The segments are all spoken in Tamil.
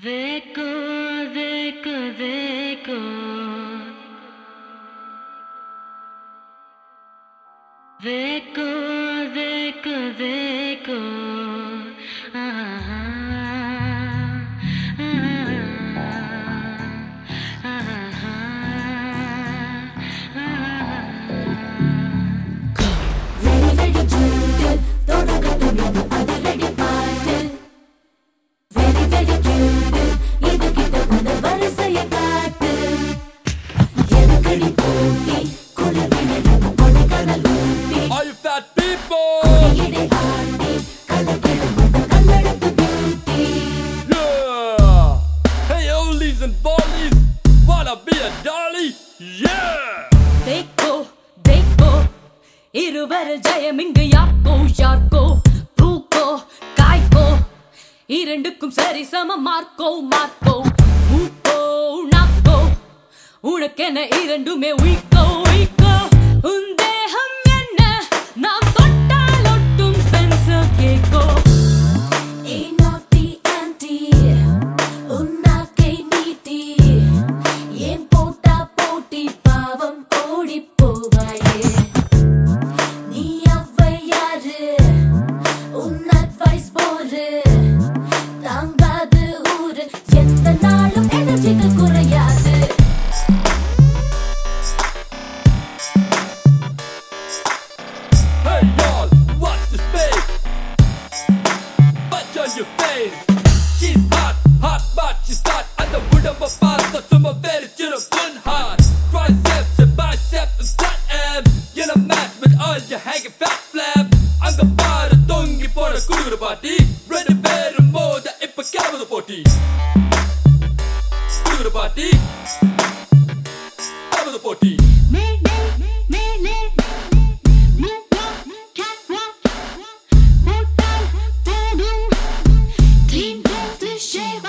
देखो देखो देखो देखो देखो देखो आहा, आहा, आहा। ரெடி ரெடி சூட்டு தொடங்கட்டும் இது அதிரடி பாட்டு வெரி வெரி கியூட் இது கிட்ட வந்து வரிசைய காட்டு எதுக்கடி போட்டி குளிர்வினது Kodaikanal Ooty All you fat people! இடை ஆண்டி கலக்கிடும் அந்த கல்லெடுப்பு beauty Yeah! Hey, oldies and bollies! Wanna be a dolly? Yeah! தேக்கோ தேக்கோ இருவர் ஜெயம் இங்கு யாக்கோ யார்க்கோ பூக்கோ காய்க்கோ இரண்டுக்கும் சரி சம மார்க்கோ மார்க்கோ மூக்கோ நாக்கோ உனக்கென இரண்டுமே உயிக்கோ உயிக்கோ உன் தேகம் என்ன நாம் தொட்டால் ஒட்டும் ஸ்பென்சர் கேக்கோ ஏ நாட்டி ஆன்டி உன்னாக்கை நீட்டி ஏன் போட்டா போட்டி பாவம் ஓடி போவாயே நீ ஔவையாரு உன் அட்வைஸ் போரு தாங்காது ஊரு எந்த நாளும் எனர்ஜிகள் குறையாது Hey, y'all! Watch the space! Punch on your face! She's hot, hot, but she's hot. And the wood of a pasta, some of very chill fun hot. Triceps and biceps and flat abs. Get a match with all your hanging fat flab. அங்க பாரு தொங்கி போற குடுகுடு பாட்டி ரெண்டு பேரும் மோத இப்ப கிளம்புது போட்டி குடுகுடு பாட்டி கிளம்புது போட்டி Clean with the shave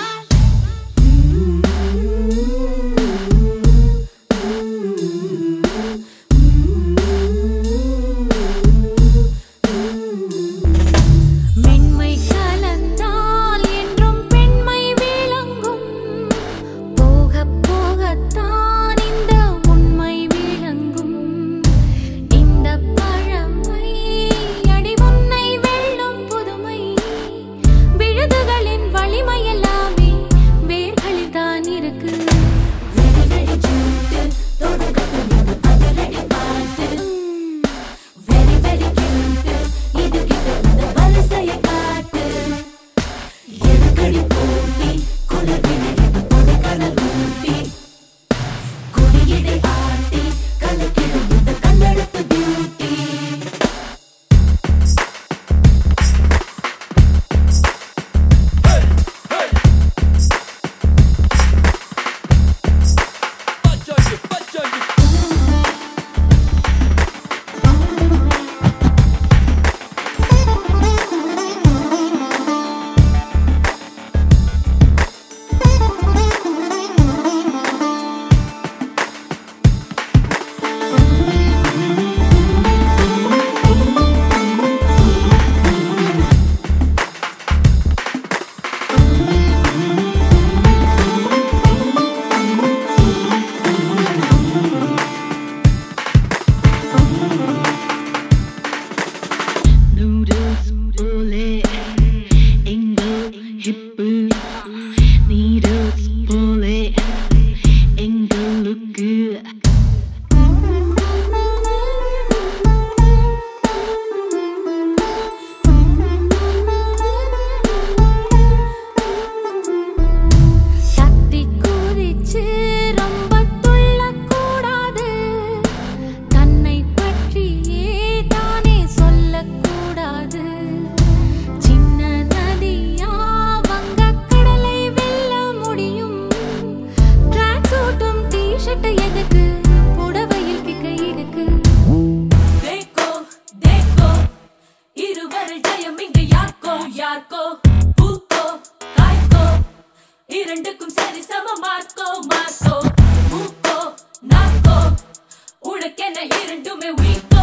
மென்மை கலந்தால் என்றும் பெண்மை விளங்கும் போக போகத்தான் இந்த உண்மை விளங்கும் இந்த பழமை அடி உன்னை வெல்லும் புதுமை விழுதுகளின் வலிமை எல்லாமே வேர்களில் தான் இருக்கு ரெடி ரெடி சூட்டு தொடங்கட்டும் இது அதிரடி பாட்டு வெரி வெரி கியூட் இது கிட்ட வந்து வரிசைய காட்டு எதுக்கடி போட்டி குளிர்வினது கொடைக்கானல் ஊட்டி குடியிடை ஆட்டி கலக்கிடும் இந்த கண்ணெடுப்பு beauty Punch on you, punch on you. Noodles போலே எங்கள் ஹிப்பு நீடல்ஸ் போலே எங்களுக்கு சக்தி குதிச்சு ரொம்ப துள்ளக்கூடாது தன்னை பற்றியே தானே சொல்லக்கூடாது சின்ன நதியா வங்கக் கடலை வெல்ல முடியும் ட்ராக் சூட்டும் டிஷர்ட் எதுக்கு புடவையில் கிக்க இருக்கு தேக்கோ தேக்கோ இருவர் ஜெயம் இங்கு யாக்கோ யார்க்கோ பூக்கோ காய்க்கோ இரண்டுக்கும் சரி சம மார்க்கோ மார்க்கோ மூக்கோ நாக்கோ உனக்கென இரண்டுமே வீக்கோ